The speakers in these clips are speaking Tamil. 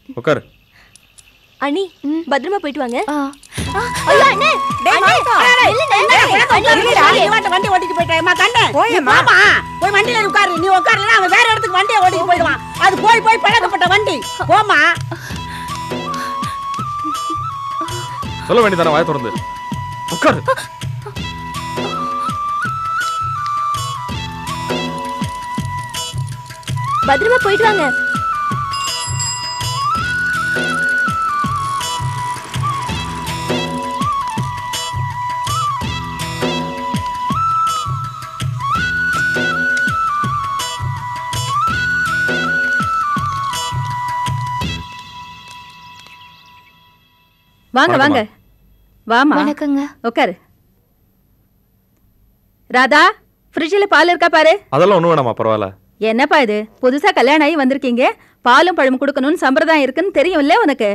உட்காரு அண்ணி பத்திரமா போயிட்டு வாங்க ஆ. ஐயோ அண்ணே அண்ணே, இல்லைண்ணே, அண்ணே, இல்லடா, நீ வாட்ட வண்டி ஓட்டிட்டு போயிட்டேம்மா கண்ணு போயம்மா போய் வண்டியில உட்காரு நீ உட்காரலன்னா அவன் வேற இடத்துக்கு வண்டியை ஓட்டிட்டு போயிடுவான் அது போய் போய் பழக்கப்பட்ட வண்டி போமா சொல்ல வேண்டியதானே வாய திறந்து உட்காரு பத்திரமா போயிட்டு வாங்க வாங்க வாங்க வாமா வணக்கங்க உட்காரு ராதா ஃப்ரிட்ஜில் பால் இருக்கா பாரு அதெல்லாம் ஒன்றும் வேணாமா பரவாயில்ல என்னப்பா இது புதுசா கல்யாணம் ஆகி வந்திருக்கீங்க பாலும் பழமும் கொடுக்கணும்னு சம்பிரதாயம் இருக்குன்னு தெரியும்ல உனக்கு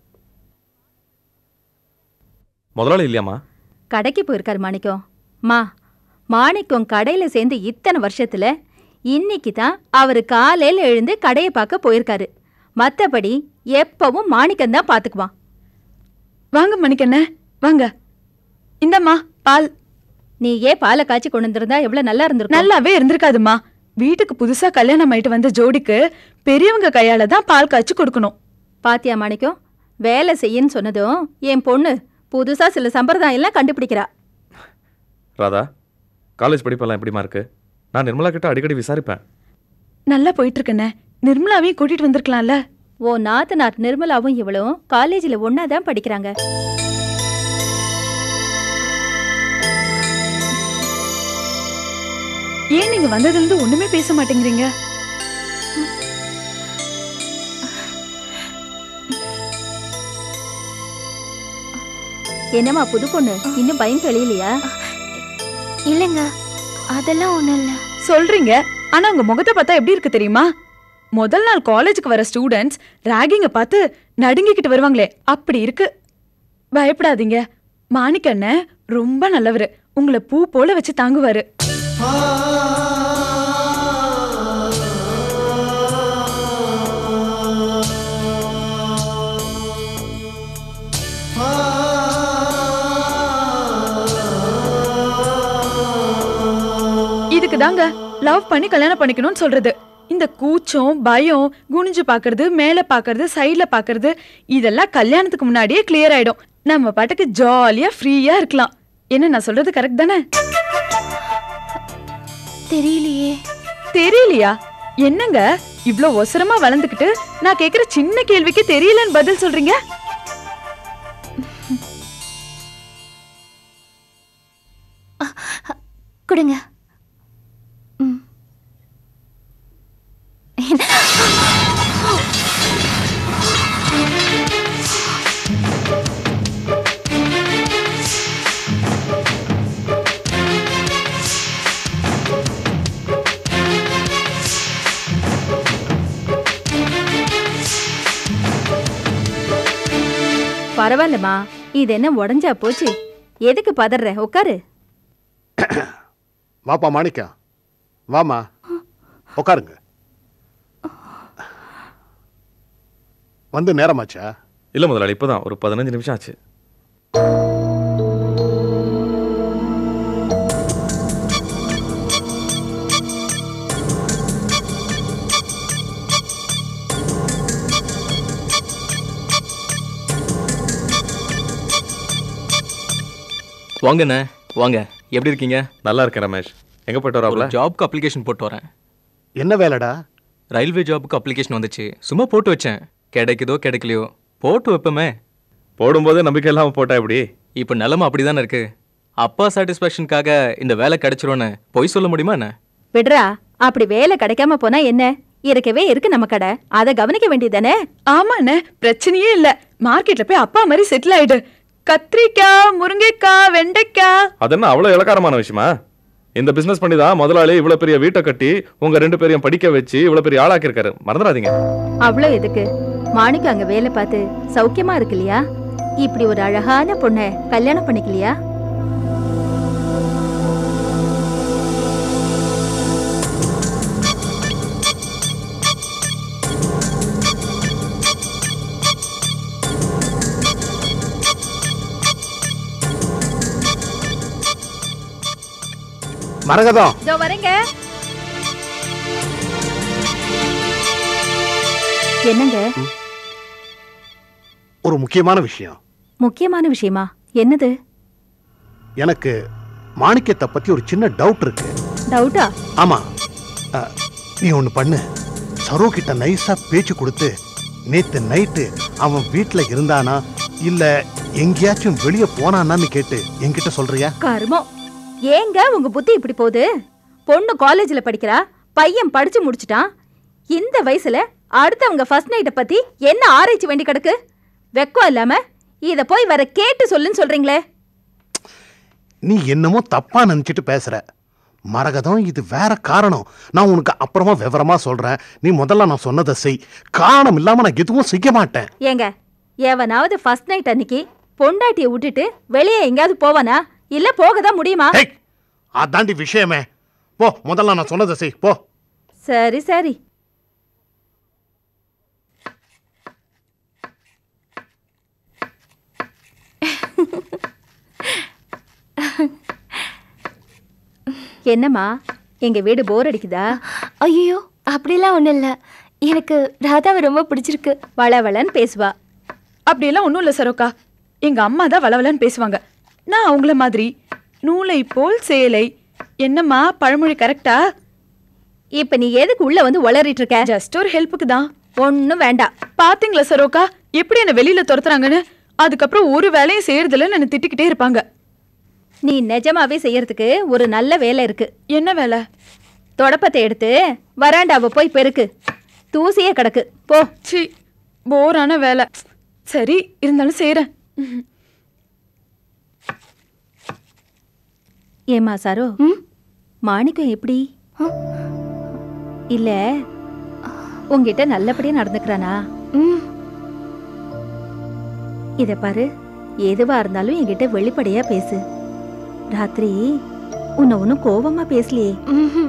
முதலாளி இல்லையாம்மா கடைக்கு போயிருக்காரு மாணிக்கம் மா மாணிக்கம் கடையில சேர்ந்து இத்தனை வருஷத்துல இன்னைக்கு தான் அவர் காலையில எழுந்து கடையை பார்க்க போயிருக்காரு மத்தபடி எப்பவும் மாணிக்கம் தான் பாத்துக்குவான் வாங்க மணிக்கண்ணே வாங்க இந்தம்மா பால் நீ ஏன் பாலை காய்ச்சி கொண்டு வந்திருந்தா எவ்வளவு நல்லா இருந்திருக்கும் நல்லாவே இருந்திருக்காதும்மா வீட்டுக்கு புதுசா கல்யாணம் ஆயிட்டு வந்த ஜோடிக்கு பெரியவங்க கையால தான் பால் காய்ச்சி கொடுக்கணும் பாத்தியா மாணிக்கம் வேலை செய்யன்னு சொன்னதும் என் பொண்ணு புதுசா சில சம்பிரதாயம் எல்லாம் கண்டுபிடிக்கிறா ராதா காலேஜ் படிப்பெல்லாம் எப்படிமா இருக்கு நான் நிர்மலா கிட்ட அடிக்கடி விசாரிப்பேன் நல்லா போயிட்டு இருக்கண்ணே நிர்மலாவையும் கூட்டிட்டு வந்திருக்கலாம்ல ஓ நாத்தனார் நிர்மலாவும் இவளும் காலேஜில் ஒன்னா தான் படிக்கிறாங்க ஏன் நீங்க வந்ததுல இருந்து ஒண்ணுமே பேச மாட்டேங்கிறீங்க என்னம்மா புது பொண்ணு இன்னும் பயம் தெளியலையா இல்லைங்க அதெல்லாம் ஒண்ணும் இல்ல சொல்றீங்க ஆனா உங்க முகத்தை பார்த்தா எப்படி இருக்கு தெரியுமா முதல் நாள் காலேஜுக்கு வர ஸ்டூடெண்ட்ஸ் ராகிங்க பார்த்து நடுங்கிக்கிட்டு வருவாங்களே அப்படி இருக்கு பயப்படாதீங்க மாணிக்கண்ண ரொம்ப நல்லவரு உங்களை பூ போல வச்சு தாங்குவாரு இதுக்கு தாங்க லவ் பண்ணி கல்யாணம் பண்ணிக்கணும்னு சொல்றது இந்த கூச்சம் பயம் குனிஞ்சு பாக்குறது மேல பாக்குறது சைடுல பாக்குறது இதெல்லாம் கல்யாணத்துக்கு முன்னாடியே கிளியர் ஆயிடும் நம்ம பாட்டுக்கு ஜாலியா ஃப்ரீயா இருக்கலாம் என்ன நான் சொல்றது கரெக்ட் தானே தெரியலையே தெரியலையா என்னங்க இவ்ளோ ஒசரமா வளர்ந்துக்கிட்டு நான் கேக்குற சின்ன கேள்விக்கு தெரியலன்னு பதில் சொல்றீங்க கொடுங்க ம். பரவாயில்லம்மா இது என்ன உடஞ்சா போச்சு எதுக்கு பதற உட்காரு வாப்பா மாணிக்கம் வாமா உட்காருங்க வந்து நேரமாச்சா இல்லை முதலாளி இப்போதான் ஒரு பதினஞ்சு நிமிஷம் ஆச்சு வாங்கண்ணே வாங்க எப்படி இருக்கீங்க நல்லா இருக்கேன் ரமேஷ் எங்கே போயிட்டு ஒரு வராப்ல ஜாப்க்கு அப்ளிகேஷன் போட்டு வரேன் என்ன வேலைடா ரயில்வே ஜாபுக்கு அப்ளிகேஷன் வந்துச்சு சும்மா போட்டு வச்சேன் கிடைக்குதோ கிடைக்கலையோ போட்டு வைப்போமே போடும்போதே நம்பிக்கை இல்லாமல் போட்டா எப்படி இப்போ நிலமை அப்படி தானே இருக்கு அப்பா சாட்டிஸ்ஃபேக்ஷனுக்காக இந்த வேலை கிடைச்சிரும்னு பொய் சொல்ல முடியுமா என்ன விடுறா அப்படி வேலை கிடைக்காம போனா என்ன இருக்கவே இருக்கு நம்ம கடை அதை கவனிக்க வேண்டியதானே ஆமாண்ணே பிரச்சனையே இல்ல மார்க்கெட்ல போய் அப்பா மாதிரி செட்டில் ஆயிடு கத்திரிக்காய் முருங்கைக்காய் வெண்டைக்காய் அது என்ன அவ்வளோ இலக்காரமான விஷயமா இந்த பிசினஸ் பண்ணி தான் முதலாளி இவ்வளோ பெரிய வீட்டை கட்டி உங்க ரெண்டு பேரையும் படிக்க வச்சு இவ்வளோ பெரிய ஆளாக்கியிருக்காரு மறந்துடாதீங்க அவ்வளோ எதுக்கு மாணிக்கம் அங்க வேலை பார்த்து சௌக்கியமா இருக்கு இல்லையா இப்படி ஒரு அழகான பொண்ணை கல்யாணம் பண்ணிக்கலையா மரகதம் இதோ வரேங்க என்னங்க ஒரு முக்கியமான விஷயம் முக்கியமான விஷயமா என்னது எனக்கு மாணிக்கத்தை பத்தி ஒரு சின்ன டவுட் இருக்கு டவுட்டா ஆமா அ, நீ ஒண்ணு பண்ணு சரோ கிட்ட நைஸா பேச்சு கொடுத்து நேத்து நைட்டு அவன் வீட்ல இருந்தானா இல்ல எங்கேயாச்சும் வெளிய போனானான்னு கேட்டு என்கிட்ட சொல்றியா கருமம் ஏங்க உங்க புத்தி இப்படி போகுது பொண்ணு காலேஜ்ல படிக்கிறா பையன் படிச்சு முடிச்சிட்டான் இந்த வயசுல அடுத்தவங்க ஃபர்ஸ்ட் நைட்டை பத்தி என்ன ஆராய்ச்சி வேண்டி கிடக்கு வெக்கம் இல்லாம இத போய் வர கேட்டு சொல்லுன்னு சொல்றீங்களே நீ என்னமோ தப்பா நினைச்சிட்டு பேசுற மரகதம் இது வேற காரணம் நான் உனக்கு அப்புறமா விவரமா சொல்றேன் நீ முதல்ல நான் சொன்னதை செய் காரணம் இல்லாம நான் எதுவும் செய்ய மாட்டேன் ஏங்க எவனாவது ஃபர்ஸ்ட் நைட் அன்னைக்கு பொண்டாட்டியை விட்டுட்டு வெளியே எங்கேயாவது போவானா இல்ல போக தான் முடியுமா ஹேய், அதாண்டி விஷயமே போ முதல்ல நான் சொன்னதை செய் போ சரி சரி என்னம்மா எங்க வீடு போர் அடிக்குதா ஐயோ அப்படிலாம் ஒன்றும் இல்லை எனக்கு ராதாவை ரொம்ப பிடிச்சிருக்கு வளவளன்னு பேசுவா அப்படியெல்லாம் ஒன்றும் இல்லை சரோக்கா எங்க அம்மா தான் வளவலன்னு பேசுவாங்க நான் அவங்கள மாதிரி நூலை போல் சேலை என்னம்மா பழமொழி கரெக்டா இப்ப நீ எதுக்கு உள்ள வந்து உளறிட்டு இருக்க ஜஸ்ட் ஒரு ஹெல்ப்புக்கு தான் ஒன்னும் வேண்டாம் பாத்தீங்களா சரோக்கா எப்படி என்ன வெளியில துரத்துறாங்கன்னு அதுக்கப்புறம் ஒரு வேலையும் செய்யறதில்லன்னு என்ன திட்டிக்கிட்டே இருப்பாங்க நீ நிஜமாவே செய்யறதுக்கு ஒரு நல்ல வேலை இருக்கு என்ன வேலை தொடப்பத்தை எடுத்து வராண்டாவை போய் பெருக்கு தூசியே கிடக்கு போ சி போரான வேலை சரி இருந்தாலும் செய்றேன் ஏமா சாரோ ம் மாணிக்கம் எப்படி இல்ல உங்ககிட்ட நல்லபடியா நடந்துக்கிறானா ம் இத பாரு எதுவா இருந்தாலும் என்கிட்ட வெளிப்படையா பேசு ராத்திரி உன்னை ஒன்னும் கோபமா பேசலையே ம்ஹும்.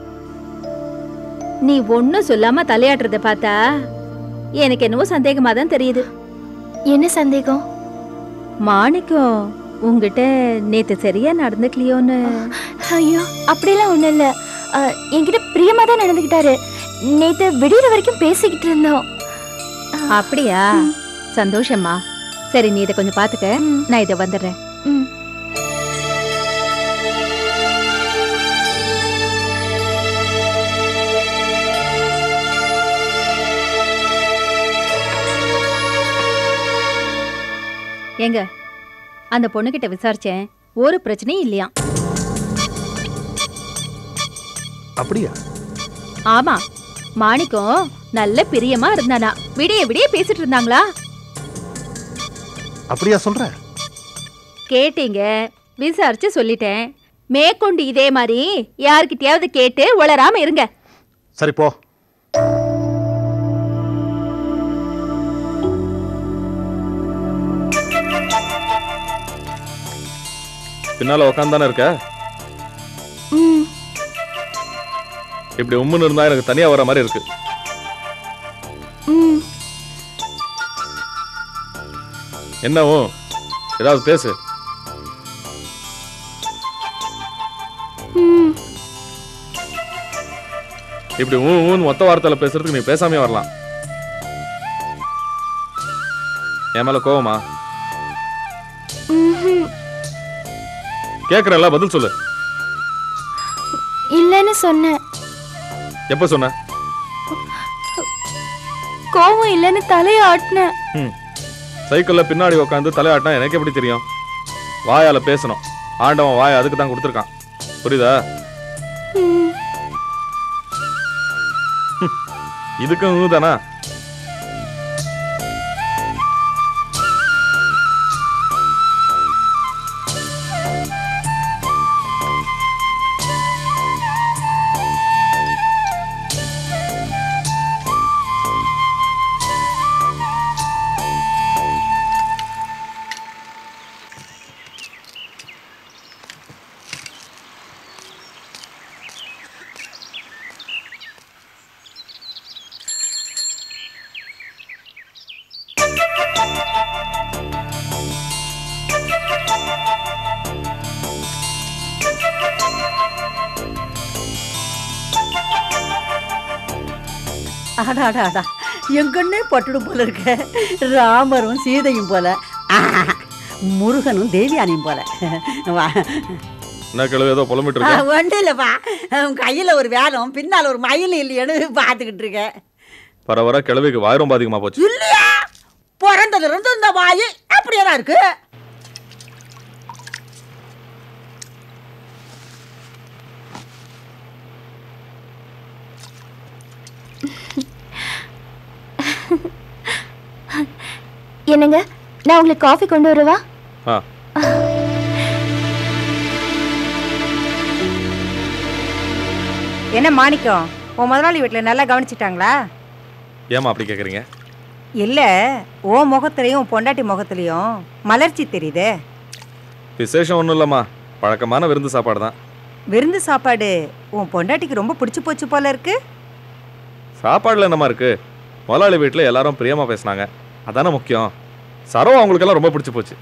நீ ஒன்னும் சொல்லாம தலையாட்டுறத பார்த்தா எனக்கு என்னவோ சந்தேகமா தான் தெரியுது என்ன சந்தேகம் மாணிக்கம் உங்ககிட்ட நேத்து சரியா நடந்துக்கலையோன்னு ஐயோ அப்படிலாம் ஒன்றும் இல்லை என்கிட்ட பிரியமா தான் நடந்துக்கிட்டாரு நேத்து விடியற வரைக்கும் பேசிக்கிட்டு இருந்தோம் அப்படியா சந்தோஷமா சரி நீ இதை கொஞ்சம் பாத்துக்க ம். நான் இதை வந்துடுறேன் ம் ஏங்க அந்த பொண்ணுகிட்ட விசாரிச்சேன் ஒரு பிரச்சனையும் இல்லையா அப்படியா ஆமா மாணிக்கம் நல்ல பிரியமா இருந்தானா விடிய விடிய பேசிட்டு இருந்தாங்களா அப்படியா சொல்ற கேட்டீங்க விசாரிச்சு சொல்லிட்டேன் மேற்கொண்டு இதே மாதிரி யார்கிட்டயாவது கேட்டு உளராம இருங்க சரி போ பின்னால உக்காந்தானே இருக்க ம் இப்படி உம்முன்னு இருந்தா எனக்கு தனியா வர மாதிரி இருக்கு ம் என்னவும் ஏதாவது பேசு ம் இப்படி ஊ ஊன்னு மொத்த வார்த்தையில பேசுறதுக்கு நீ பேசாமே வரலாம் என் மேல கோவமா ம்ஹும். கேக்குறல பதில் சொல்லு இல்லைன்னு சொன்னேன் எப்ப சொன்ன கோவம் இல்லைன்னு தலையை ஆட்டினேன் ம் சைக்கிள்ல பின்னாடி உட்காந்து தலையாட்டினா எனக்கு எப்படி தெரியும் வாயால பேசணும் ஆண்டவன் வாய் அதுக்கு தான் கொடுத்துருக்கான் புரியுதா ம். இதுக்கும் தானா அடாடாடா எங்கன்னே பட்டுடும் போல இருக்க ராமரும் சீதையும் போல ஆஹா, முருகனும் தேவியானியும் போல வா என்ன கிழவு ஏதோ புலம்பிட்டு இருக்க ஒன்றும் இல்லைப்பா உன் கையில் ஒரு வேலும் பின்னால் ஒரு மயில் இல்லையேன்னு பார்த்துக்கிட்டு இருக்கேன் வர வர கிழவிக்கு வாய் ரொம்ப அதிகமா போச்சு இல்லையா பிறந்ததுல இருந்து இந்த வாய் அப்படியே தான் இருக்கு என்னங்க நான் உங்களுக்கு காஃபி கொண்டு வரவா ஆ என்ன மாணிக்கம் உன் முதலாளி வீட்டில் நல்லா கவனிச்சிட்டாங்களா ஏமா அப்படி கேக்குறீங்க இல்லை ஓ முகத்துலையும் உன் பொண்டாட்டி முகத்துலையும் மலர்ச்சி தெரியுதே விசேஷம் ஒன்றும் இல்லைம்மா பழக்கமான விருந்து சாப்பாடு தான் விருந்து சாப்பாடு உன் பொண்டாட்டிக்கு ரொம்ப பிடிச்சி போச்சு போல இருக்கு சாப்பாடுல என்னமா இருக்கு முதலாளி வீட்டில் எல்லாரும் பிரியமா பேசுனாங்க அதானே முக்கியம் சரோ அவங்களுக்கெல்லாம் ரொம்ப பிடிச்சி போச்சு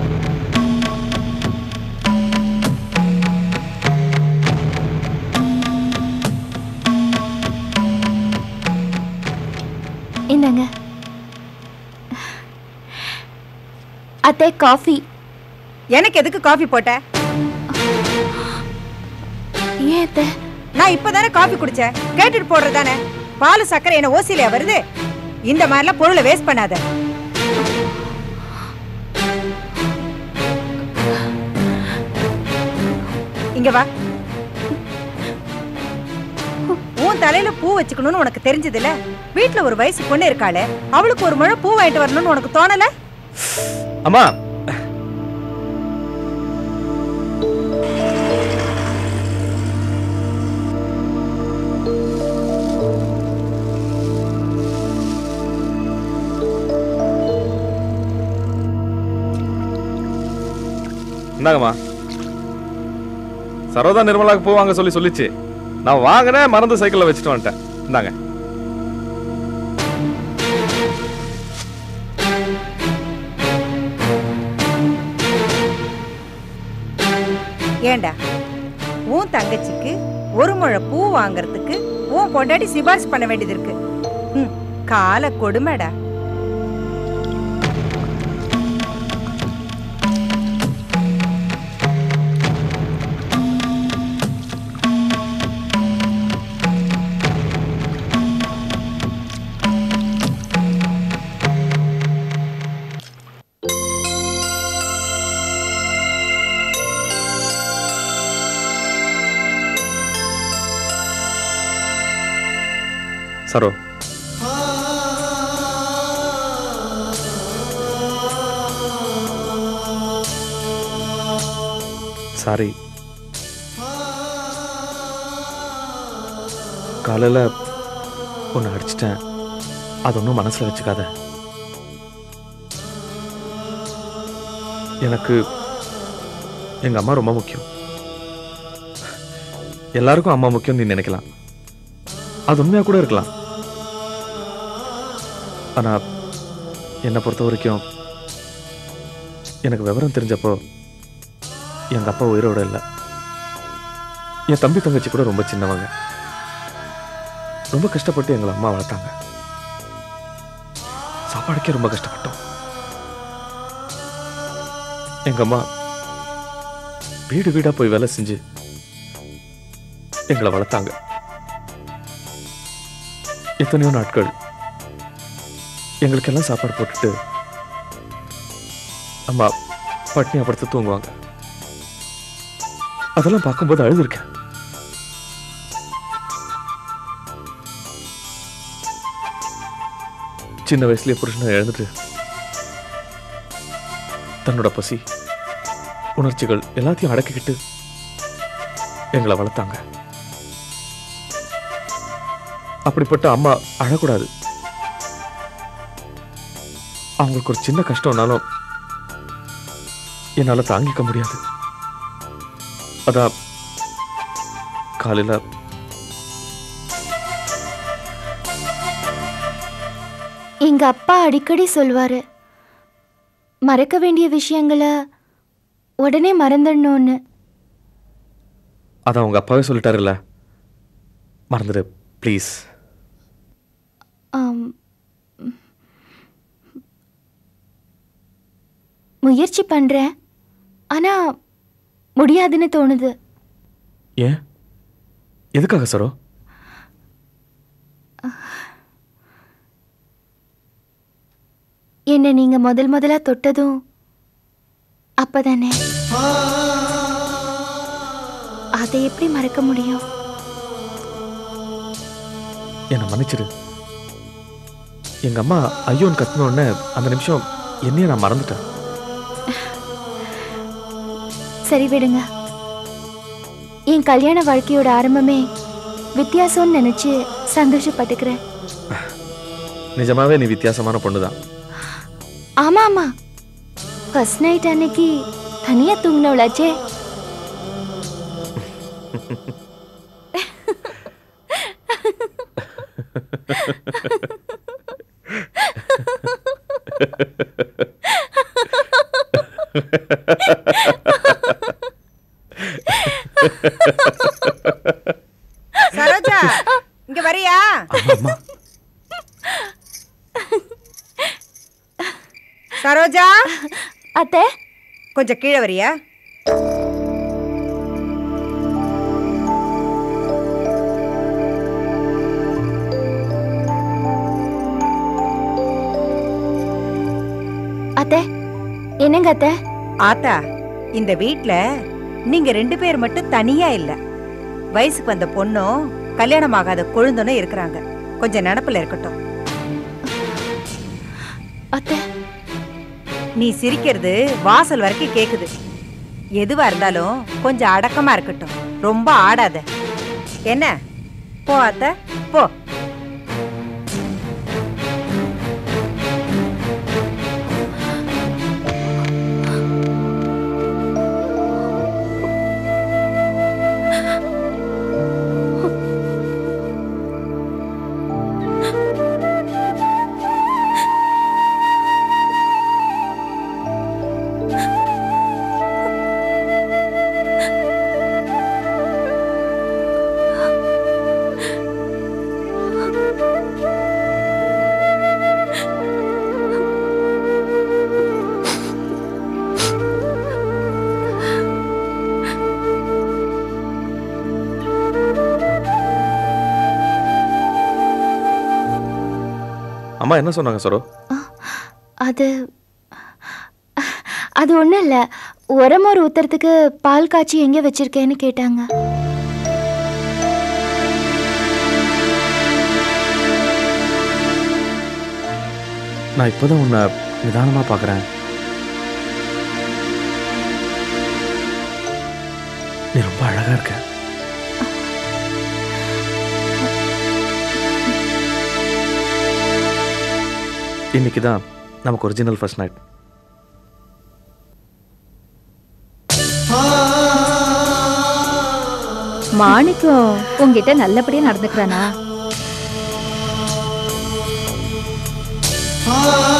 இந்தாங்க அத்தை காஃபி எனக்கு எதுக்கு காஃபி போட்ட ஏன் அத்தை நான் இப்பதானே காஃபி குடிச்சேன் கேட்டுட்டு போடுறதானே பால் சக்கரை என்ன ஓசிலையா வருது இந்த மாதிரிலாம் பொருளை வேஸ்ட் பண்ணாத இங்க வா உன் தலையில பூ வச்சுக்கணும்னு உனக்கு தெரிஞ்சதுல வீட்ல ஒரு வயசு பொண்ணு இருக்காளே அவளுக்கு ஒரு முழம் பூ வாங்கிட்டு வரணும்னு உனக்கு தோணல அம்மா இந்தாங்கம்மா சரோதா நிர்மலாக்கு பூ வாங்க சொல்லி சொல்லிச்சு நான் வாங்கினேன் மறந்து சைக்கிளில் வச்சுட்டு வந்துட்டேன் இந்தாங்க ஏண்டா உன் தங்கச்சிக்கு ஒரு முழம் பூ வாங்குறதுக்கு உன் பொண்டாட்டி சிபாரிசு பண்ண வேண்டியது இருக்கு ம், கால கொடுமைடா சரோ சாரி காலையில் ஒன்று அடிச்சிட்டேன் அது ஒன்றும் மனசில் வச்சுக்காத எனக்கு எங்கள் அம்மா ரொம்ப முக்கியம் எல்லாருக்கும் அம்மா முக்கியம் நீ நினைக்கலாம் அது உண்மையாக கூட இருக்கலாம் ஆனால் என்னை பொறுத்த வரைக்கும் எனக்கு விவரம் தெரிஞ்சப்போ எங்கள் அப்பா உயிரோட இல்லை என் தம்பி தங்கச்சி கூட ரொம்ப சின்னவங்க ரொம்ப கஷ்டப்பட்டு எங்களை அம்மா வளர்த்தாங்க சாப்பாடுக்கே ரொம்ப கஷ்டப்பட்டோம் எங்க அம்மா வீடு வீடா போய் வேலை செஞ்சு எங்களை வளர்த்தாங்க எத்தனையோ நாட்கள் எங்களுக்கெல்லாம் சாப்பாடு போட்டுட்டு அம்மா பட்னியா படுத்து தூங்குவாங்க அதெல்லாம் பார்க்கும்போது அழுதுருக்கேன் சின்ன வயசுலயே புருஷனை இழந்துட்டு தன்னோட பசி உணர்ச்சிகள் எல்லாத்தையும் அடக்கிக்கிட்டு எங்களை வளர்த்தாங்க அப்படிப்பட்ட அம்மா அழக்கூடாது அவங்களுக்கு ஒரு சின்ன கஷ்டம்னாலும் என்னால தாங்கிக்க முடியாது அதான் காலையில எங்க அப்பா அடிக்கடி சொல்வாரு மறக்க வேண்டிய விஷயங்களை உடனே மறந்துடணும்னு அதான் உங்க அப்பாவே சொல்லிட்டாருல்ல மறந்துடு ப்ளீஸ் முயற்சி பண்றேன் ஆனா முடியாதுன்னு தோணுது ஏன் எதுக்காக சரோ என்னை நீங்க முதல் முதலா தொட்டதும் அப்பதானே அதை எப்படி மறக்க முடியும் என்னை மன்னிச்சிடு எங்க அம்மா ஐயோன்னு கத்தின உடனே அந்த நிமிஷம் என்னையே நான் மறந்துட்டேன் சரி விடுங்க என் கல்யாண வாழ்க்கையோட ஆரம்பமே வித்தியாசம்னு நினைச்சு சந்தோஷப்பட்டுக்கிறேன் நிஜமாவே நீ வித்தியாசமான பொண்ணுதான் ஆமா ஆமா ஃபர்ஸ்ட் நைட் அன்னைக்கு தனியா தூங்கினவளாச்சே சரோஜா இங்க வரியா சரோஜா அத்தை கொஞ்சம் கீழே வரியா அத்தை என்னங்க அத்தை ஆத்தா இந்த வீட்ல நீங்க ரெண்டு பேர் மட்டும் தனியா இல்ல வயசுக்கு வந்த பொண்ணும் கல்யாணம் ஆகாத கொழுந்தனும் இருக்கிறாங்க கொஞ்சம் நினப்புல இருக்கட்டும் அத்தை நீ சிரிக்கிறது வாசல் வரைக்கும் கேக்குது எதுவா இருந்தாலும் கொஞ்சம் அடக்கமா இருக்கட்டும் ரொம்ப ஆடாத என்ன போ அத்தை போ அம்மா என்ன சொன்னாங்க சரோ அது அது ஒன்றும் இல்லை உரமோர் ஊத்துறதுக்கு பால் காய்ச்சி எங்கே வச்சிருக்கேன்னு கேட்டாங்க நான் இப்போதான் உன்னை நிதானமா பார்க்கறேன் நீ ரொம்ப அழகா இருக்க இன்னைக்கு தான் நமக்கு ஒரிஜினல் ஃபர்ஸ்ட் நைட் மாணிக்கம் உங்ககிட்ட நல்லபடியா நடந்துக்கிறானா